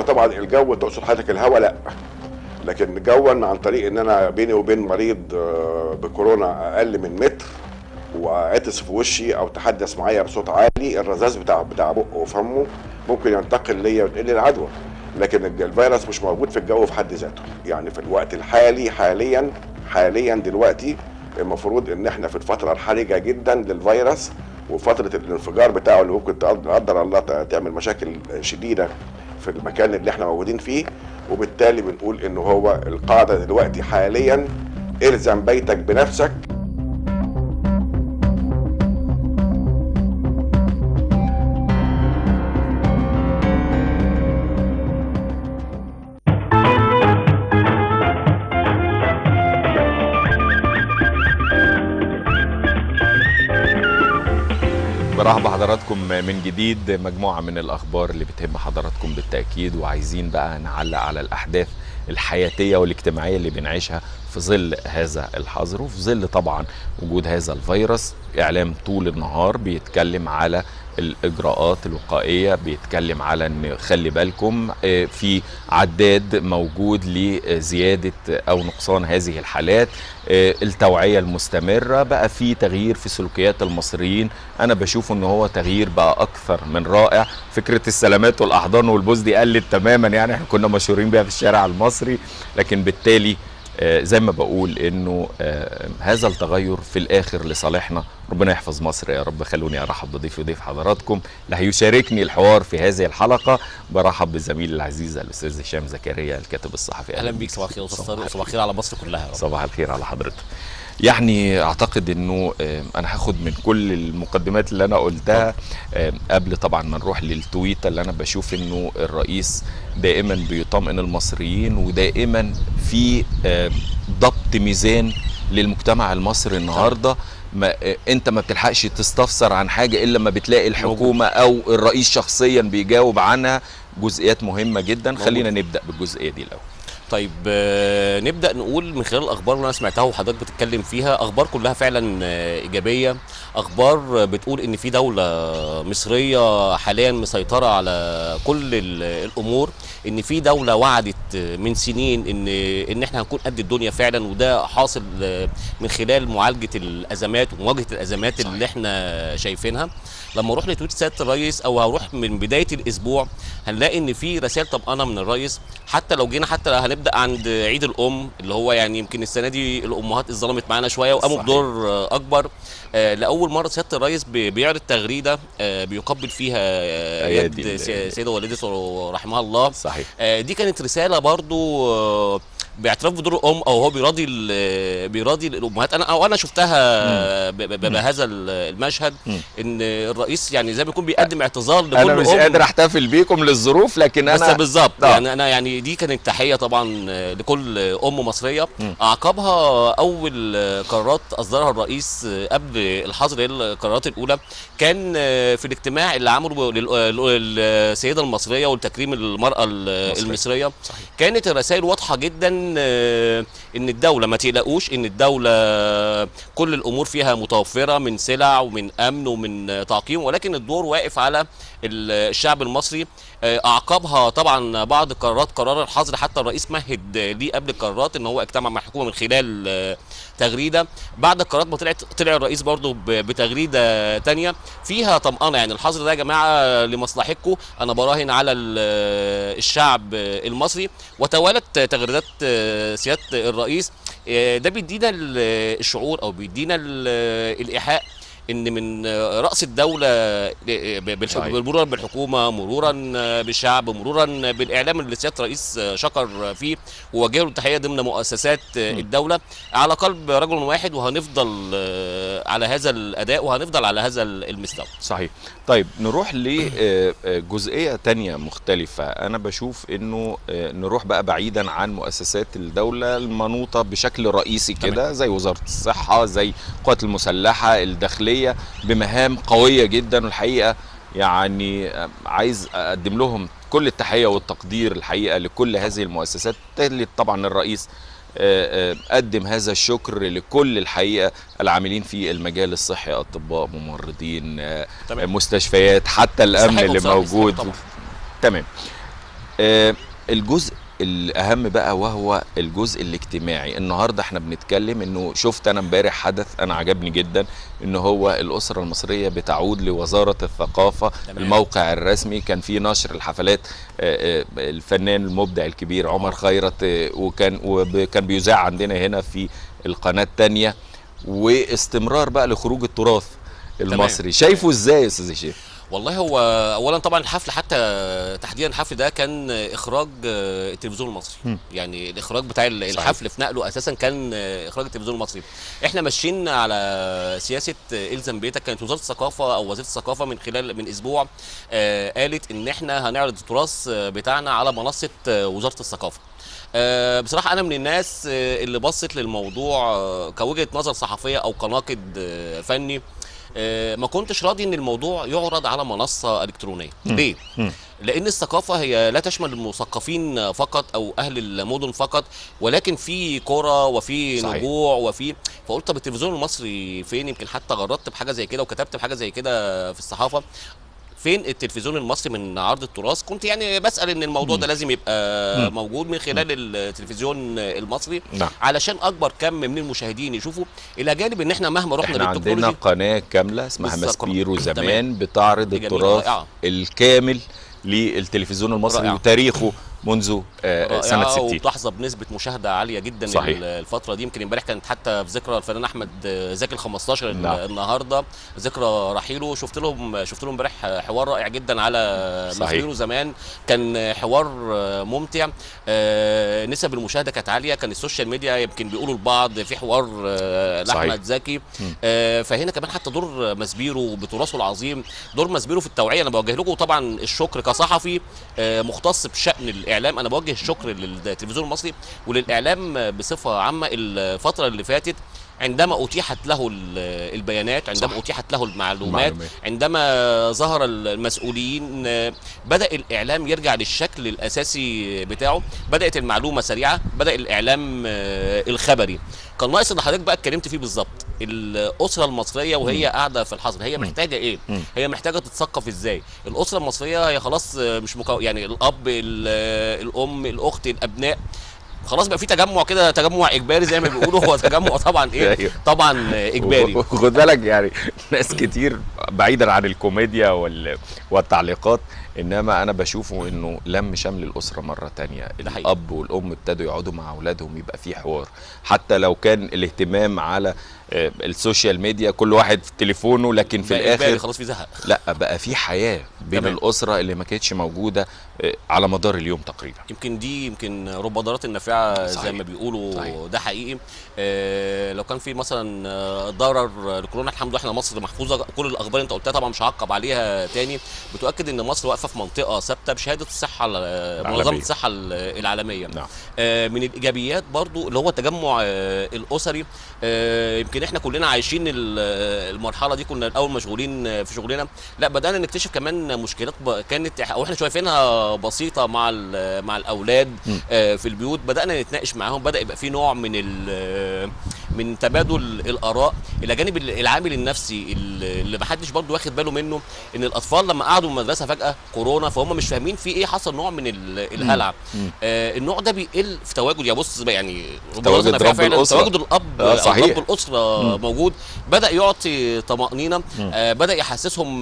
طبعا الجو تقصد حضرتك الهواء لا لكن جوا عن طريق ان انا بيني وبين مريض آه، بكورونا اقل من متر وعطس في وشي او تحدث معايا بصوت عالي الرذاذ بتاع بتاع بقه وفمه ممكن ينتقل ليا وتقل العدوى لكن الج- الفيروس مش موجود في الجو في حد ذاته يعني في الوقت الحالي حاليا حاليا دلوقتي المفروض ان احنا في الفتره الحرجه جدا للفيروس وفتره الانفجار بتاعه اللي ممكن تقد- قدر الله ت- تعمل مشاكل شديده في المكان اللي احنا موجودين فيه وبالتالي بنقول ان هو القاعده دلوقتي حاليا الزم بيتك بنفسك برحب بحضراتكم من جديد مجموعة من الأخبار اللي بتهم حضراتكم بالتأكيد وعايزين بقى نعلق على الأحداث الحياتية والاجتماعية اللي بنعيشها في ظل هذا الحظر وفي ظل طبعا وجود هذا الفيروس إعلام طول النهار بيتكلم على الإجراءات الوقائية بيتكلم على أن خلي بالكم آه، في عداد موجود لزيادة أو نقصان هذه الحالات آه، التوعية المستمرة بقى في تغيير في سلوكيات المصريين أنا بشوف أن هو تغيير بقى أكثر من رائع فكرة السلامات والأحضان والبوس دي قلت تماما يعني احنا كنا مشهورين بيها في الشارع المصري لكن بالتالي آه، زي ما بقول انه آه، هذا التغير في الاخر لصالحنا ربنا يحفظ مصر يا رب خلوني ارحب بضيفي وضيف حضراتكم اللي هيشاركني الحوار في هذه الحلقه برحب بزميلي العزيز الاستاذ هشام زكريا الكاتب الصحفي اهلا بيك صباح الخير استاذ طارق صباح الخير على مصر كلها يا رب صباح الخير على حضرتك يعني اعتقد انه آه، انا هاخد من كل المقدمات اللي انا قلتها آه، قبل طبعا ما نروح للتويته اللي انا بشوف انه الرئيس دائما بيطمئن المصريين ودائما في آه، ضبط ميزان للمجتمع المصري النهارده ما آه، انت ما بتلحقش تستفسر عن حاجه الا لما بتلاقي الحكومه او الرئيس شخصيا بيجاوب عنها جزئيات مهمه جدا خلينا نبدا بالجزئيه دي الاول طيب آه، نبدا نقول من خلال الاخبار اللي انا سمعتها وحضرتك بتتكلم فيها اخبار كلها فعلا آه، ايجابيه اخبار بتقول ان في دوله مصريه حاليا مسيطره على كل ال- الامور ان في دوله وعدت من سنين ان ان احنا هنكون قد الدنيا فعلا وده حاصل آه، من خلال معالجه الازمات ومواجهه الازمات اللي احنا شايفينها لما اروح لتويت سياده الرئيس او هروح من بدايه الاسبوع هنلاقي ان في رسائل طمأنه من الرئيس حتى لو جينا حتى هنبدا عند عيد الام اللي هو يعني يمكن السنه دي الامهات اتظلمت معانا شويه وقاموا صحيح. بدور آه، اكبر آه، لاول مره سياده الرئيس بي- بيعرض تغريده آه، بيقبل فيها آه، أيادي يد ال- سي- سيده والدته رحمها الله صحيح آه، دي كانت رساله برضو آه، باعتراف بدور الام او هو بيراضي ال- بيراضي الامهات انا او انا شفتها ب- ب- ب- بهذا ال- المشهد مم. ان الرئيس يعني زي ما يكون بيقدم اعتذار لكل انا مش أم قادر احتفل بيكم للظروف لكن بس انا بالظبط آه. يعني انا يعني دي كانت تحيه طبعا آه، لكل ام مصريه مم. اعقبها اول آه، قرارات اصدرها الرئيس آه، قبل الحظر اللي هي القرارات الاولى كان آه، في الاجتماع اللي عمله لل- آه، للسيده المصريه والتكريم المراه ال- مصرية. المصريه صحيح. كانت الرسائل واضحه جدا آه، ان الدوله ما تقلقوش ان الدوله كل الامور فيها متوفره من سلع ومن امن ومن آه، تعقيم ولكن الدور واقف على ال- الشعب المصري آه، اعقبها طبعا بعض قرارات قرار الحظر حتى الرئيس مهد آه، ليه قبل القرارات ان هو اجتمع مع الحكومه من خلال آه، تغريده بعد القرارات ما طلعت طلع الرئيس برضو ب- بتغريده تانية فيها طمأنه يعني الحظر ده يا جماعه لمصلحتكم انا براهن على ال- الشعب المصري وتوالت تغريدات آه، سياده الرئيس آه، ده بيدينا ال- الشعور او بيدينا ال- الايحاء ان من راس الدوله بالح- صحيح. مرورا بالحكومه مرورا بالشعب مرورا بالاعلام اللي سياده الرئيس شكر فيه ووجه له تحيه ضمن مؤسسات الدوله على قلب رجل واحد وهنفضل على هذا الاداء وهنفضل على هذا المستوى صحيح طيب نروح لجزئية تانية مختلفة أنا بشوف أنه آه، نروح بقى بعيدا عن مؤسسات الدولة المنوطة بشكل رئيسي كده زي وزارة الصحة زي القوات المسلحة الداخلية بمهام قوية جدا والحقيقة يعني آه، عايز أقدم لهم كل التحية والتقدير الحقيقة لكل هذه المؤسسات تالت طبعا الرئيس آه، آه، قدم هذا الشكر لكل الحقيقة العاملين في المجال الصحي أطباء ممرضين آه، تمام. مستشفيات حتى الأمن يستحقوا اللي بصراحة، موجود يستحقوا طبعاً. تمام آه، الجزء الاهم بقى وهو الجزء الاجتماعي النهارده احنا بنتكلم انه شفت انا امبارح حدث انا عجبني جدا ان هو الاسره المصريه بتعود لوزاره الثقافه تمام. الموقع الرسمي كان في نشر الحفلات آه، آه، الفنان المبدع الكبير عمر خيرت آه، وكان وكان بيذاع عندنا هنا في القناه الثانيه واستمرار بقى لخروج التراث المصري شايفه ازاي يا استاذ هشام والله هو اولا طبعا الحفل حتى تحديدا الحفل ده كان اخراج التلفزيون المصري مم. يعني الاخراج بتاع ال- صحيح. الحفل في نقله اساسا كان اخراج التلفزيون المصري احنا ماشيين على سياسه الزم بيتك كانت وزاره الثقافه او وزيره الثقافه من خلال من اسبوع آه، قالت ان احنا هنعرض التراث بتاعنا على منصه وزاره الثقافه آه، بصراحه انا من الناس آه، اللي بصت للموضوع آه، كوجهه نظر صحفيه او كناقد آه، فني آه، ما كنتش راضي ان الموضوع يعرض على منصه الكترونيه ليه مم. لان الثقافه هي لا تشمل المثقفين فقط او اهل المدن فقط ولكن في كرة وفي صحيح. نجوع وفي فقلت طب التلفزيون المصري فين يمكن حتى غردت بحاجه زي كده وكتبت بحاجه زي كده في الصحافه فين التلفزيون المصري من عرض التراث كنت يعني بسال ان الموضوع ده لازم يبقى مم. موجود من خلال التلفزيون المصري نعم علشان اكبر كم من المشاهدين يشوفوا الى جانب ان احنا مهما رحنا احنا عندنا بالتكنولوجي قناه كامله اسمها بالظبط. ماسبيرو تمام. زمان بتعرض دي جميلة، التراث رائعة. الكامل للتلفزيون المصري رائعة. وتاريخه منذ آه، سنه رائعة 60 وبتحظى بنسبة مشاهدة عالية جدا صحيح. ال- الفترة دي يمكن امبارح كانت حتى في ذكرى الفنان أحمد زكي ال 15 ال- نعم. النهاردة ذكرى رحيله شفت لهم شفت لهم امبارح حوار رائع جدا على صحيح. مسبيرو زمان كان حوار ممتع آه، نسب المشاهدة كانت عالية كان السوشيال ميديا يمكن بيقولوا لبعض في حوار آه، صحيح. لأحمد زكي آه، فهنا كمان حتى دور مسبيرو بتراثه العظيم دور مسبيرو في التوعيه انا بوجه لكم طبعا الشكر كصحفي آه، مختص بشان الاعلام انا بوجه الشكر للتلفزيون المصري وللاعلام بصفه عامه الفتره اللي فاتت عندما اتيحت له ال- البيانات عندما صح. اتيحت له المعلومات معلومات. عندما ظهر المسؤولين آه، بدا الاعلام يرجع للشكل الاساسي بتاعه بدات المعلومه سريعه بدا الاعلام آه، الخبري كان ناقص اللي حضرتك بقى اتكلمت فيه بالظبط الاسره المصريه وهي قاعده في الحظر هي محتاجه ايه مم. هي محتاجه تتثقف ازاي الاسره المصريه هي خلاص آه، مش مكو... يعني الاب ال- آه، الام الاخت الابناء خلاص بقى في تجمع كده تجمع اجباري زي ما بيقولوا هو تجمع طبعا ايه أيوه. طبعا آه، اجباري خد بالك يعني ناس كتير بعيدا عن الكوميديا وال... والتعليقات انما انا بشوفه انه لم شمل الاسره مره تانية ده حقيقي. الاب والام ابتدوا يقعدوا مع اولادهم يبقى في حوار حتى لو كان الاهتمام على آه، السوشيال ميديا كل واحد في تليفونه لكن في بقى إجباري، الاخر خلاص في زهق لا بقى في حياه بين تمام. الاسره اللي ما كانتش موجوده آه، على مدار اليوم تقريبا يمكن دي يمكن رب ضارات النافعه زي صحيح. ما بيقولوا صحيح. ده حقيقي آه لو كان في مثلا آه، ضرر لكورونا الحمد لله احنا مصر محفوظه كل الاخبار اللي انت قلتها طبعا مش هعقب عليها تاني بتؤكد ان مصر واقفه في منطقه ثابته بشهاده الصحه ال- العالمية. منظمه الصحه ال- العالميه نعم آه، من الايجابيات برضو اللي هو التجمع آه، الاسري آه، يمكن احنا كلنا عايشين ال- آه، المرحله دي كنا الاول مشغولين آه، في شغلنا لا بدانا نكتشف كمان مشكلات ب- كانت او احنا شايفينها بسيطه مع ال- مع الاولاد م. آه، في البيوت بدانا نتناقش معاهم بدا يبقى في نوع من ال- من تبادل الاراء الى جانب ال- العامل النفسي ال- اللي محدش برضو واخد باله منه ان الاطفال لما قعدوا في المدرسه فجاه كورونا فهم مش فاهمين في ايه حصل نوع من ال- الهلع مم. آه النوع ده بيقل في تواجد يا بص بقى يعني تواجد ربنا فيها رب فعلاً الأسرة. تواجد الاب آه، أو صحيح. رب الاسره مم. موجود بدا يعطي طمانينه مم. آه بدا يحسسهم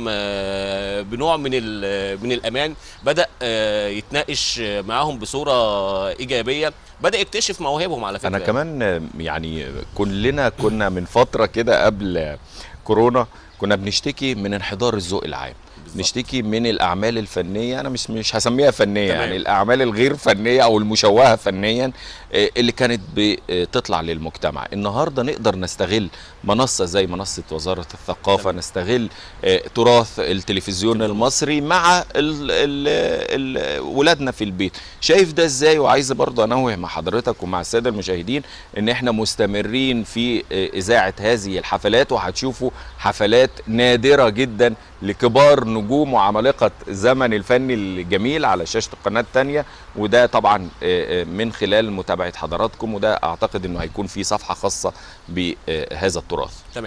آه بنوع من ال- من الامان بدا آه يتناقش معاهم بصوره ايجابيه بدا يكتشف مواهبهم على فكره انا كمان آه، يعني كلنا كنا من فتره كده قبل كورونا كنا بنشتكي من انحدار الذوق العام بالظبط. نشتكي من الاعمال الفنيه انا مش مش هسميها فنيه تمام. يعني الاعمال الغير فنيه او المشوهه فنيا آه، اللي كانت بتطلع للمجتمع النهارده نقدر نستغل منصه زي منصه وزاره الثقافه تمام. نستغل آه، تراث التلفزيون المصري مع ال ال ال ولادنا في البيت شايف ده ازاي وعايز برضه انوه مع حضرتك ومع الساده المشاهدين ان احنا مستمرين في آه، اذاعه هذه الحفلات وهتشوفوا حفلات نادره جدا لكبار نجوم وعمالقه زمن الفن الجميل على شاشه القناه الثانيه وده طبعا آه، آه، من خلال متابعه حضراتكم وده اعتقد انه هيكون في صفحه خاصه بهذا التراث تمام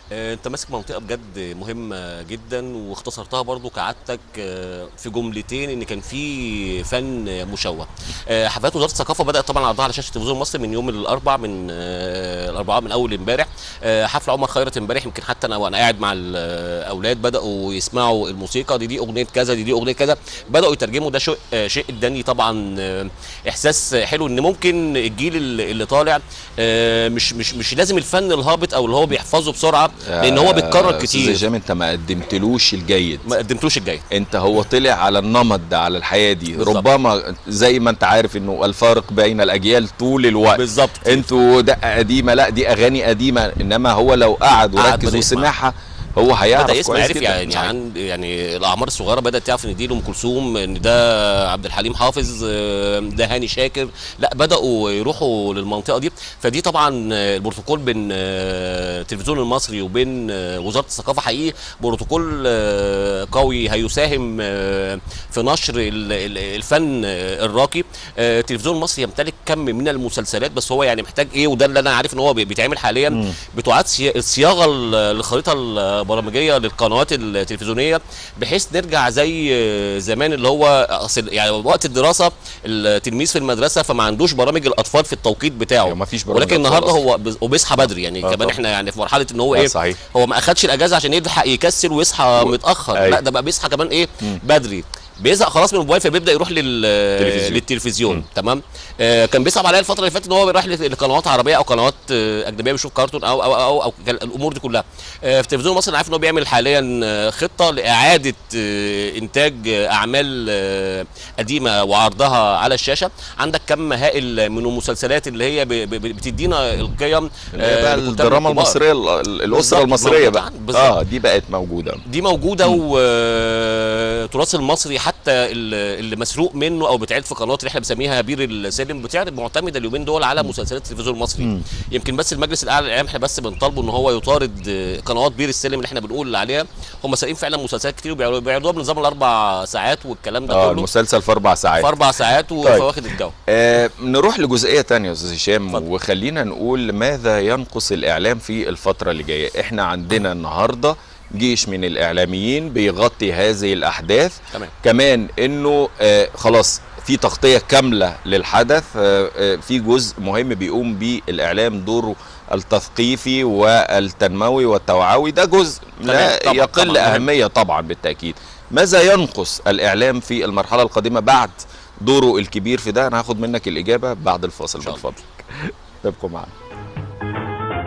آه، انت ماسك منطقه بجد مهمه جدا واختصرتها برضو كعادتك آه، في جملتين ان كان في فن مشوه آه، حفلات وزاره الثقافه بدات طبعا عرضها على شاشه التلفزيون المصري من يوم الاربع من آه، الاربعاء من اول امبارح آه، حفل عمر خيرت امبارح يمكن حتى انا وانا قاعد مع الاولاد بداوا يسمعوا الموسيقى دي دي اغنيه كذا دي دي اغنيه كذا بداوا يترجموا ده شيء آه، شيء اداني طبعا آه، احساس حلو ان ممكن الجيل اللي اللي طالع آه، مش مش مش لازم الفن الهابط او اللي هو بيحفظه بسرعه لان هو بيتكرر أستاذ كتير هشام انت ما قدمتلوش الجيد ما قدمتلوش الجاي انت هو طلع على النمط ده على الحياه دي بالظبط. ربما زي ما انت عارف انه الفارق بين الاجيال طول الوقت بالظبط انتوا دقه قديمه لا دي اغاني قديمه انما هو لو قعد قعد وركز بدأ يسمع. وسمعها هو هيعرف بدا يسمع كويس عرف جدا. يعني صحيح. عن يعني الاعمار الصغيره بدات تعرف ان دي ام كلثوم ان ده عبد الحليم حافظ آه، ده هاني شاكر لا بداوا يروحوا للمنطقه دي فدي طبعا آه، البروتوكول بين آه، التلفزيون المصري وبين آه، وزاره الثقافه حقيقي بروتوكول آه، قوي هيساهم آه، في نشر ال- ال- الفن آه، الراقي آه، التلفزيون المصري يمتلك كم من المسلسلات بس هو يعني محتاج ايه وده اللي انا عارف ان هو بي- بيتعمل حاليا بتعاد صيا- الصياغه ال- الخريطه البرامجيه للقنوات التلفزيونيه بحيث نرجع زي زمان اللي هو أصل يعني وقت الدراسه التلميذ في المدرسه فما عندوش برامج الاطفال في التوقيت بتاعه أيوة، مفيش برامج ولكن أطفال النهارده أصلاً. هو بز- وبيصحى بدري يعني آه كمان طبعاً. احنا يعني في مرحله ان هو آه، ايه صحيح. هو ما اخدش الاجازه عشان يلحق يكسل ويصحى متاخر أيوة. لا ده بقى بيصحى كمان ايه بدري بيزهق خلاص من الموبايل فبيبدا يروح لل تلفزيون. للتلفزيون تمام آه كان بيصعب عليا الفتره اللي فاتت ان هو بيروح لقنوات عربيه او قنوات آه اجنبيه بيشوف كرتون او او او, أو كان الامور دي كلها آه في التلفزيون المصري انا عارف ان هو بيعمل حاليا آه، خطه لاعاده آه انتاج آه، اعمال آه قديمه وعرضها على الشاشه عندك كم هائل من المسلسلات اللي هي ب- ب- بتدينا القيم اللي هي بقى لكتاب الدراما الكبار. المصريه ال- ال- الاسره بالظبط، المصريه موجودة بقى عن- بالظبط. اه دي بقت موجوده دي موجوده والتراث المصري حتى ال- اللي مسروق منه او بيتعرض في قنوات اللي احنا بنسميها بير السلم بتعرض معتمده اليومين دول على مسلسلات التلفزيون المصري يمكن بس المجلس الاعلى للاعلام احنا بس بنطالبه ان هو يطارد آه، قنوات بير السلم اللي احنا بنقول عليها هم سارقين فعلا مسلسلات كتير وبيعرضوا- بيعرضوها بنظام الاربع ساعات والكلام ده اه كله المسلسل في اربع ساعات في اربع ساعات طيب. وواخد الجو آه نروح لجزئيه تانية يا استاذ هشام اتفضل. وخلينا نقول ماذا ينقص الاعلام في الفتره اللي جايه احنا عندنا النهارده جيش من الاعلاميين بيغطي هذه الاحداث تمام. كمان انه آه خلاص في تغطيه كامله للحدث آه آه في جزء مهم بيقوم بيه الاعلام دوره التثقيفي والتنموي والتوعوي ده جزء لا تمام، طبعاً، يقل طبعاً، مهم. اهميه طبعا بالتاكيد ماذا ينقص الاعلام في المرحله القادمه بعد دوره الكبير في ده انا هاخد منك الاجابه بعد الفاصل إن شاء من الله. فضلك ابقوا معنا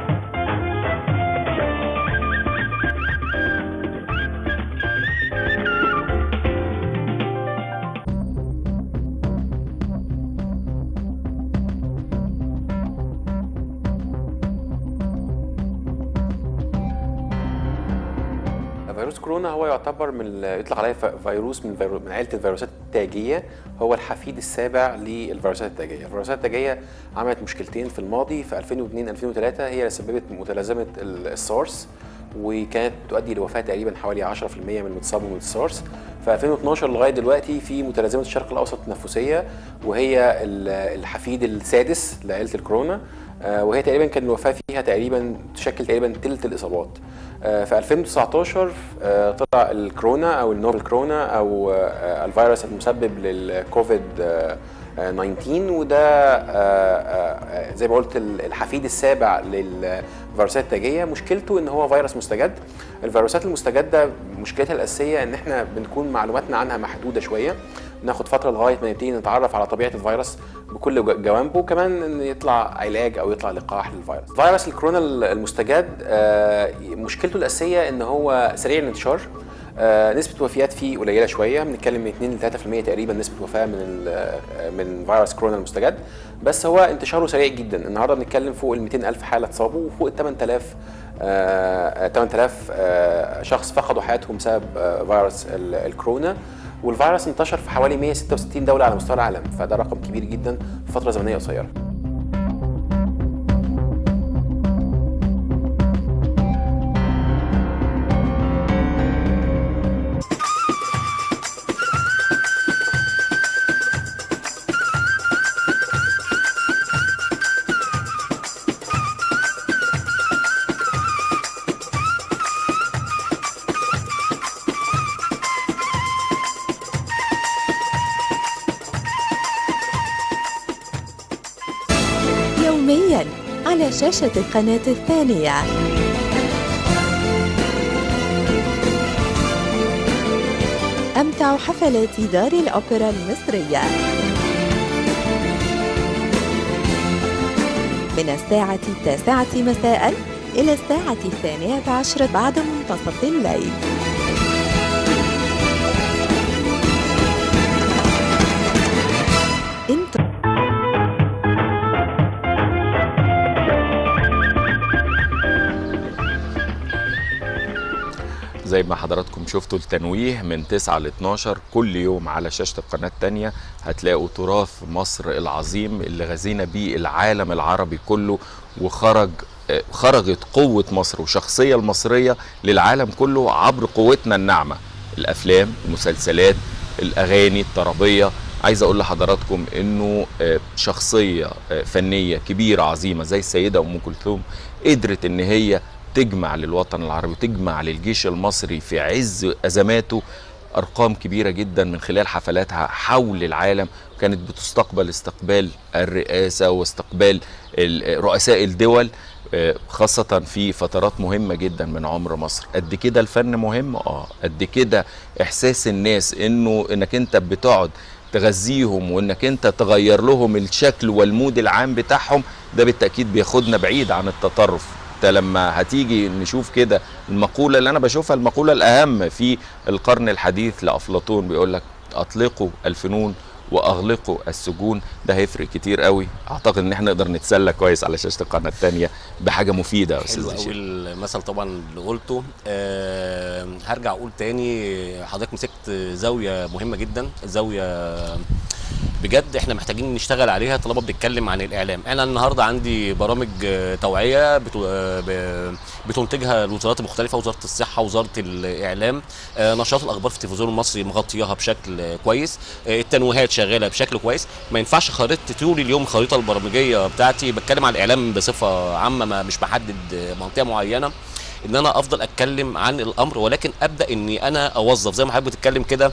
فيروس كورونا هو يعتبر من ال- يطلق عليه ف- فيروس من فيرو من عائله الفيروسات التاجيه هو الحفيد السابع للفيروسات التاجيه، الفيروسات التاجيه عملت مشكلتين في الماضي في 2002 2003 هي اللي سببت متلازمه ال- السارس وكانت تؤدي لوفاه تقريبا حوالي 10% من المتصابين من السارس في 2012 لغايه دلوقتي في متلازمه الشرق الاوسط التنفسيه وهي ال- الحفيد السادس لعائله الكورونا آه، وهي تقريبا كان الوفاه فيها تقريبا تشكل تقريبا ثلث الاصابات آه، في 2019 آه، طلع الكورونا او النوفل كورونا او آه، الفيروس المسبب للكوفيد آه، آه، 19 وده آه، آه، زي ما قلت ال- الحفيد السابع للفيروسات التاجيه مشكلته ان هو فيروس مستجد الفيروسات المستجده مشكلتها الاساسيه ان احنا بنكون معلوماتنا عنها محدوده شويه ناخد فتره لغايه ما نبتدي نتعرف على طبيعه الفيروس بكل جو- جوانبه وكمان ان يطلع علاج او يطلع لقاح للفيروس فيروس الكورونا المستجد آه، مشكلته الاساسيه ان هو سريع الانتشار آه، نسبة الوفيات فيه قليلة شوية بنتكلم من 2 ل 3% تقريبا نسبة وفاة من ال- آه، من فيروس كورونا المستجد بس هو انتشاره سريع جدا النهارده بنتكلم فوق ال 200 ألف حالة اتصابوا وفوق ال 8000 آه، 8000 آه، شخص فقدوا حياتهم بسبب آه، فيروس ال- الكورونا والفيروس انتشر في حوالي 166 دولة على مستوى العالم فده رقم كبير جدا في فترة زمنية قصيرة على شاشة القناة الثانية أمتع حفلات دار الأوبرا المصرية من الساعة التاسعة مساء إلى الساعة الثانية عشرة بعد منتصف الليل انت زي ما حضراتكم شفتوا التنويه من 9 ل 12 كل يوم على شاشة القناة التانية هتلاقوا تراث مصر العظيم اللي غزينا بيه العالم العربي كله وخرج آه، خرجت قوة مصر وشخصية المصرية للعالم كله عبر قوتنا الناعمة الأفلام المسلسلات الأغاني الطربية عايز أقول لحضراتكم إنه آه، شخصية آه، فنية كبيرة عظيمة زي السيدة أم كلثوم قدرت إن هي تجمع للوطن العربي وتجمع للجيش المصري في عز أزماته أرقام كبيرة جدا من خلال حفلاتها حول العالم كانت بتستقبل استقبال الرئاسة واستقبال ال- رؤساء الدول آه، خاصة في فترات مهمة جدا من عمر مصر قد كده الفن مهم اه قد كده احساس الناس انه انك انت بتقعد تغذيهم وانك انت تغير لهم الشكل والمود العام بتاعهم ده بالتأكيد بياخدنا بعيد عن التطرف انت لما هتيجي نشوف كده المقولة اللي انا بشوفها المقولة الاهم في القرن الحديث لأفلاطون بيقول لك اطلقوا الفنون واغلقوا السجون ده هيفرق كتير قوي اعتقد ان احنا نقدر نتسلى كويس على شاشه القناه الثانيه بحاجه مفيده يا حلو استاذ قوي هشام المثل طبعا اللي قلته أه هرجع اقول تاني حضرتك مسكت زاويه مهمه جدا زاويه بجد احنا محتاجين نشتغل عليها طالما بنتكلم عن الاعلام انا النهارده عندي برامج آه، توعيه بتو- آه، ب- بتنتجها الوزارات المختلفه وزاره الصحه وزاره الاعلام آه، نشاط الاخبار في التلفزيون المصري مغطياها بشكل آه، كويس آه، التنويهات شغاله بشكل كويس ما ينفعش خريطه طول اليوم الخريطه البرامجيه بتاعتي بتكلم عن الاعلام بصفه عامه ما مش بحدد آه، منطقه معينه ان انا افضل اتكلم عن الامر ولكن ابدا اني انا اوظف زي ما حضرتك بتتكلم كده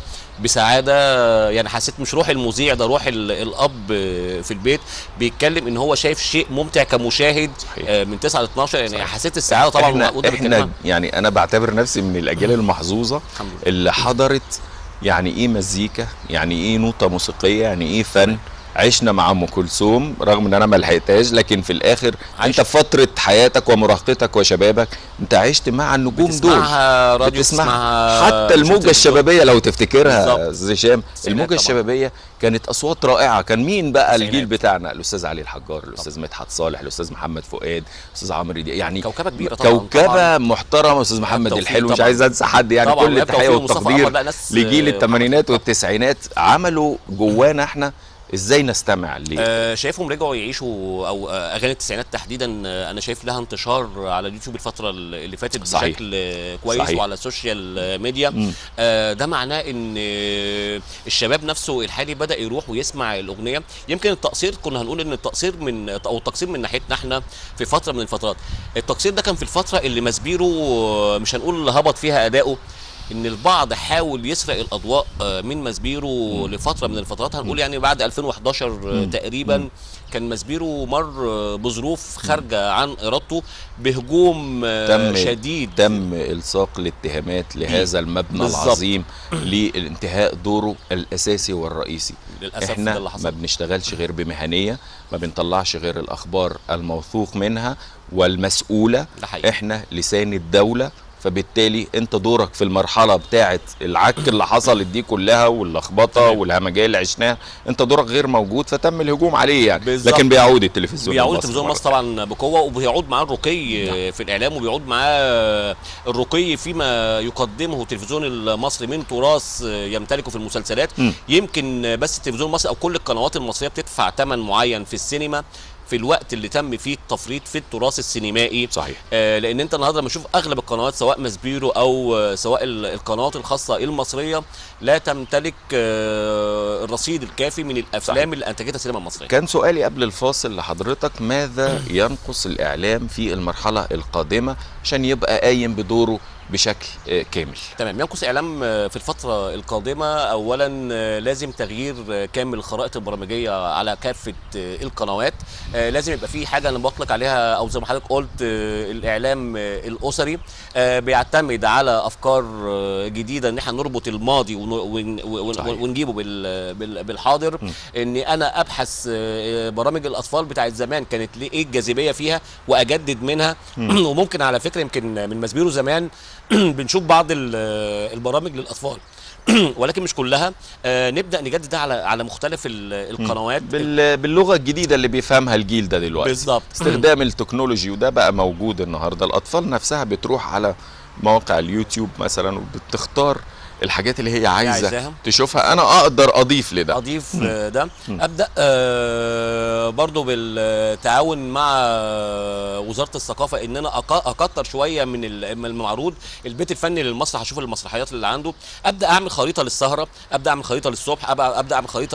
بسعاده يعني حسيت مش روح المذيع ده روح ال- الاب في البيت بيتكلم ان هو شايف شيء ممتع كمشاهد صحيح. آه، من 9 ل 12 يعني حسيت السعاده طبعا احنا وأنا احنا بتكلم يعني انا بعتبر نفسي من الاجيال المحظوظه الحمد لله اللي حضرت يعني ايه مزيكا يعني ايه نوتة موسيقية يعني ايه فن عشنا مع ام كلثوم رغم ان انا ما لحقتهاش لكن في الاخر عشت. انت في فتره حياتك ومراهقتك وشبابك انت عشت مع النجوم دول بتسمعها راديو بتسمعها بتسمعها حتى الموجه شفت الشبابيه لو تفتكرها بالظبط. يا استاذ هشام سمعت الموجه طبعا. الشبابيه كانت اصوات رائعه كان مين بقى الجيل التسعينات. بتاعنا الاستاذ علي الحجار الاستاذ مدحت صالح الاستاذ محمد فؤاد الاستاذ عمرو دياب يعني كوكبه كبيره طبعا كوكبه طبعاً. محترمه استاذ محمد توفيق الحلو مش طبعاً. عايز انسى حد يعني طبعاً، كل وإيهاب التحيه توفيق ومصطفى والتقدير قمر، لا، ناس، لجيل آه، الثمانينات والتسعينات عملوا جوانا احنا ازاي نستمع ليه آه، شايفهم رجعوا يعيشوا او آه، اغاني التسعينات تحديدا آه، انا شايف لها انتشار على اليوتيوب الفتره اللي فاتت صحيح. بشكل آه، كويس صحيح. وعلى السوشيال آه، ميديا مم. آه، ده معناه ان آه، الشباب نفسه الحالي بدا يروح ويسمع الاغنيه يمكن التقصير كنا هنقول ان التقصير من او التقصير من ناحيتنا احنا في فتره من الفترات التقصير ده كان في الفتره اللي مسبيرو آه، مش هنقول هبط فيها اداؤه ان البعض حاول يسرق الاضواء آه، من مسبيرو لفتره من الفترات هنقول يعني بعد 2011 تقريبا كان مسبيرو مر آه، بظروف خارجه عن ارادته بهجوم آه، تم شديد تم الصاق الاتهامات لهذا المبنى بالظبط. العظيم لانتهاء دوره الاساسي والرئيسي للاسف ده احنا اللي ما حصل بنشتغلش غير بمهنيه ما بنطلعش غير الاخبار الموثوق منها والمسؤوله ده حقيقي. احنا لسان الدوله فبالتالي انت دورك في المرحله بتاعه العك اللي حصلت دي كلها واللخبطه تمام. والهمجيه اللي عشناها انت دورك غير موجود فتم الهجوم عليه يعني بالظبط. لكن بيعود التلفزيون بيعود المصري التلفزيون مرة المصري طبعا بقوه وبيعود معاه الرقي نعم. في الاعلام وبيعود معاه الرقي فيما يقدمه التلفزيون المصري من تراث يمتلكه في المسلسلات م. يمكن بس التلفزيون المصري او كل القنوات المصريه بتدفع ثمن معين في السينما في الوقت اللي تم فيه التفريط في التراث السينمائي صحيح آه، لان انت النهارده لما تشوف اغلب القنوات سواء مسبيرو او آه، سواء ال- القنوات الخاصه المصريه لا تمتلك آه، الرصيد الكافي من الافلام صحيح. اللي انتجتها السينما المصريه كان سؤالي قبل الفاصل لحضرتك ماذا ينقص الإعلام في المرحلة القادمة عشان يبقى قايم بدوره بشكل آه، كامل تمام ينقص اعلام آه، في الفتره القادمه اولا آه، لازم تغيير آه، كامل الخرائط البرامجيه على كافه آه، القنوات آه، لازم يبقى في حاجه انا بطلق عليها او زي ما حضرتك قلت آه، الاعلام آه، الاسري آه، بيعتمد على افكار آه، جديده ان احنا نربط الماضي ون- ون- ون- صحيح. ونجيبه بال- بال- بالحاضر ان انا ابحث آه، برامج الاطفال بتاعت زمان كانت ليه ايه الجاذبيه فيها واجدد منها وممكن على فكره يمكن من مسبيرو زمان بنشوف بعض ال- البرامج للاطفال ولكن مش كلها آه، نبدا نجدد ده على على مختلف ال- القنوات بال- باللغه الجديده اللي بيفهمها الجيل ده دلوقتي بالظبط استخدام التكنولوجي وده بقى موجود النهارده الاطفال نفسها بتروح على مواقع اليوتيوب مثلا وبتختار الحاجات اللي هي عايزه عايزاها. تشوفها انا اقدر اضيف لده اضيف آه، ده ابدا آه، برضو بالتعاون مع آه، وزاره الثقافه ان انا أق- اكتر شويه من ال- من المعروض البيت الفني للمسرح اشوف المسرحيات اللي عنده ابدا اعمل خريطه للسهره ابدا اعمل خريطه للصبح أبقى- ابدا اعمل خريطه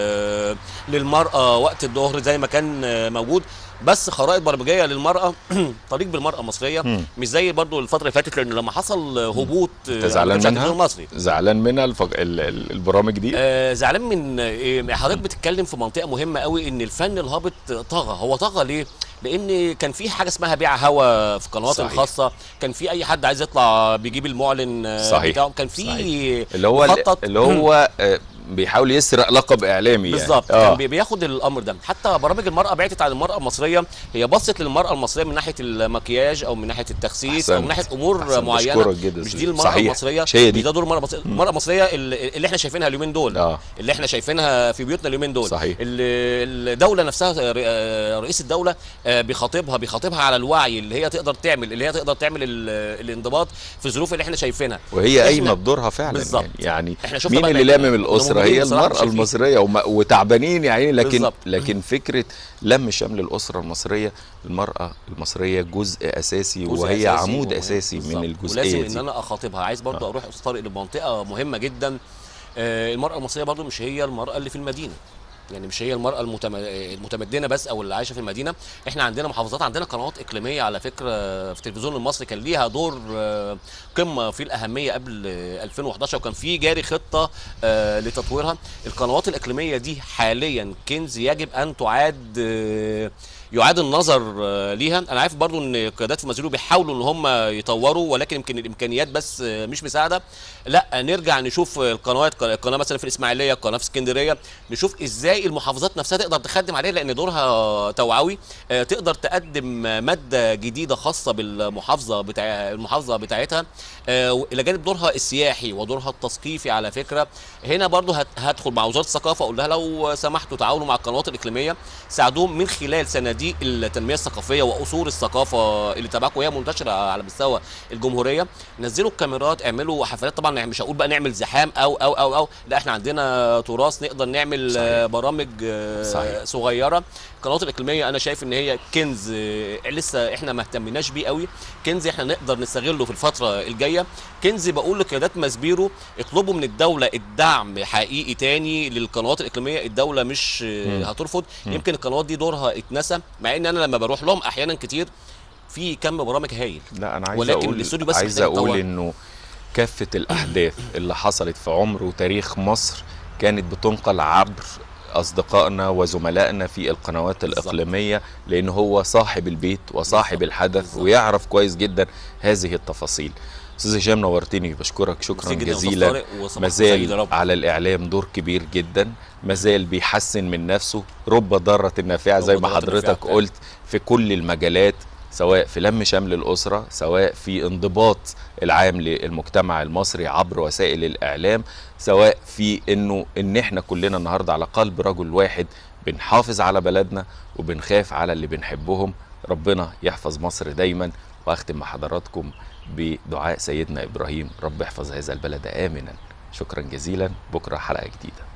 ل- للمراه وقت الظهر زي ما كان آه، موجود بس خرائط برمجيه للمراه طريق بالمراه المصريه مش زي برضو الفتره اللي فاتت لان لما حصل هبوط آه، انت على زعلان التلفزيون منها المصري زعلان منها الفج... ال- ال- البرامج دي آه زعلان من آه حضرتك بتتكلم في منطقه مهمه قوي ان الفن الهابط طغى هو طغى ليه لان كان في حاجه اسمها بيع هوا في القنوات صحيح. الخاصه كان في اي حد عايز يطلع بيجيب المعلن آه، صحيح. بتاعه كان في صحيح. اللي هو مخطط اللي هو آه، بيحاول يسرق لقب اعلامي يعني. بالظبط آه. كان بي- بياخد الامر ده حتى برامج المراه بعدت عن المراه المصريه هي بصت للمراه المصريه من ناحيه المكياج او من ناحيه التخسيس او من أحسنت. ناحيه امور أحسنت. معينه بشكرك جدا مش أستاذ. دي المراه صحيح. المصريه مش هي دي. مش ده دور المراه المصريه المراه المصريه اللي, اللي احنا شايفينها اليومين دول آه. اللي احنا شايفينها في بيوتنا اليومين دول صحيح. اللي الدوله نفسها آه، رئيس الدوله آه، بيخاطبها بيخاطبها على الوعي اللي هي تقدر تعمل اللي هي تقدر تعمل ال- الانضباط في الظروف اللي احنا شايفينها وهي إحنا- قايمه بدورها فعلا بالظبط. يعني, يعني إحنا شفنا مين بقى اللي العيلة. لامم كنا الاسره موجودين هي بصراحة المراه شايفين. المصريه وم- وتعبانين يعني لكن بالظبط. لكن فكره لم شمل الاسره المصريه المراه المصريه جزء اساسي جزء وهي أساسي عمود ومهم. اساسي بالظبط. من الجزئيه ولازم دي ان انا اخاطبها عايز برضه اروح استاذ طارق لمنطقه مهمه جدا آه، المراه المصريه برضه مش هي المراه اللي في المدينه يعني مش هي المرأة المتم- المتمدنة بس أو اللي عايشة في المدينة، إحنا عندنا محافظات عندنا قنوات إقليمية على فكرة في التلفزيون المصري كان ليها دور آه، قمة في الأهمية قبل آه، 2011 وكان في جاري خطة آه، لتطويرها، القنوات الإقليمية دي حاليا كنز يجب أن تعاد آه، يعاد النظر آه، ليها انا عارف برضو ان قيادات في مازيرو بيحاولوا ان هم يطوروا ولكن يمكن الامكانيات بس آه، مش مساعده لا نرجع نشوف القنوات القناه مثلا في الاسماعيليه القناه في اسكندريه نشوف ازاي المحافظات نفسها تقدر تخدم عليها لان دورها توعوي آه، تقدر تقدم ماده جديده خاصه بالمحافظه بتاع المحافظه بتاعتها آه، الى جانب دورها السياحي ودورها التثقيفي على فكره هنا برضو هت- هدخل مع وزاره الثقافه اقول لها لو سمحتوا تعاونوا مع القنوات الاقليميه ساعدوهم من خلال صناديق التنميه الثقافيه واصول الثقافه اللي تبعكم وهي منتشره على مستوى الجمهوريه نزلوا الكاميرات اعملوا حفلات طبعا مش هقول بقى نعمل زحام او او او او لا احنا عندنا تراث نقدر نعمل صحيح. آه، برامج آه، صحيح. صغيره القنوات الاقليميه انا شايف ان هي كنز آه، لسه احنا ما اهتمناش بيه قوي كنز احنا نقدر نستغله في الفتره الجايه كنز بقول لقيادات ماسبيرو اطلبوا من الدوله الدعم حقيقي تاني للقنوات الاقليميه الدوله مش آه، هترفض يمكن القنوات دي دورها اتنسى مع ان انا لما بروح لهم احيانا كتير في كم برامج هايل لا انا عايز ولكن اقول الاستوديو بس عايز محتاج اقول يتطور. انه كافه الاحداث اللي حصلت في عمر وتاريخ مصر كانت بتنقل عبر اصدقائنا وزملائنا في القنوات بالظبط. الاقليميه لان هو صاحب البيت وصاحب بالظبط. الحدث بالظبط. ويعرف كويس جدا هذه التفاصيل استاذ هشام نورتني بشكرك شكرا ميرسي جدا يا أستاذ جزيلا طارق، وصباح سعيد يا مازال رب. على الاعلام دور كبير جدا مازال بيحسن من نفسه رب ضاره نافعه زي رب ما ضارة حضرتك نافعة. قلت في كل المجالات سواء في لم شمل الأسرة سواء في انضباط العام للمجتمع المصري عبر وسائل الإعلام سواء في إنه إن إحنا كلنا النهاردة على قلب رجل واحد بنحافظ على بلدنا وبنخاف على اللي بنحبهم ربنا يحفظ مصر دايما وأختم مع حضراتكم بدعاء سيدنا إبراهيم رب احفظ هذا البلد آمنا شكرا جزيلا بكرة حلقة جديدة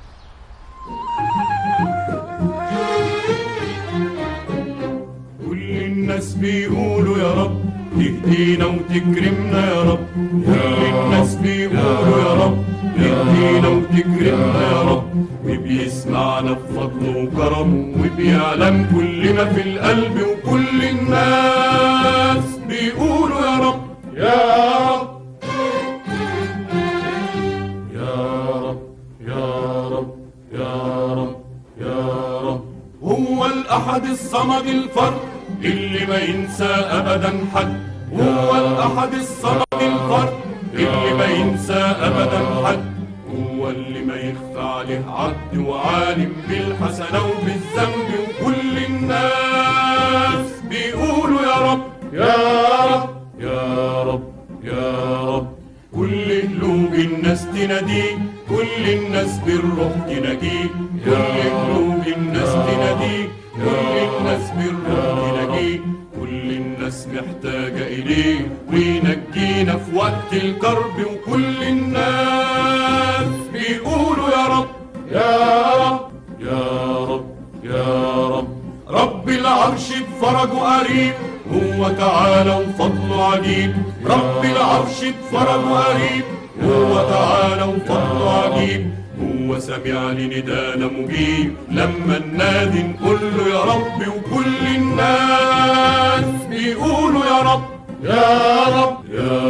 كل الناس بيقولوا يا رب تهدينا وتكرمنا يا رب كل الناس بيقولوا يا رب تهدينا وتكرمنا يا رب وبيسمعنا بفضله وكرمه وبيعلم كل ما في القلب وكل الناس بيقولوا يا رب يا رب الأحد الصمد الفرد اللي ما ينسى أبدا حد هو الأحد الصمد الفرد اللي ما ينسى أبدا حد هو اللي ما يخفى عليه عبد وعالم بالحسنة وبالذنب وكل الناس بيقولوا يا رب يا رب يا رب يا رب كل قلوب الناس تناديه كل الناس بالروح تناديه كل قلوب الناس تناديه كل الناس بالروح تناديه كل الناس محتاجة إليه وينجينا في وقت الكرب وكل الناس بيقولوا يا رب يا رب يا رب يا رب رب العرش بفرجه قريب هو تعالى وفضله عجيب رب العرش بفرجه قريب هو تعالى وفضله عجيب هو سمع لندانا مجيب لما ننادي نقول له يا رب وكل الناس بيقولوا يا رب يا رب يا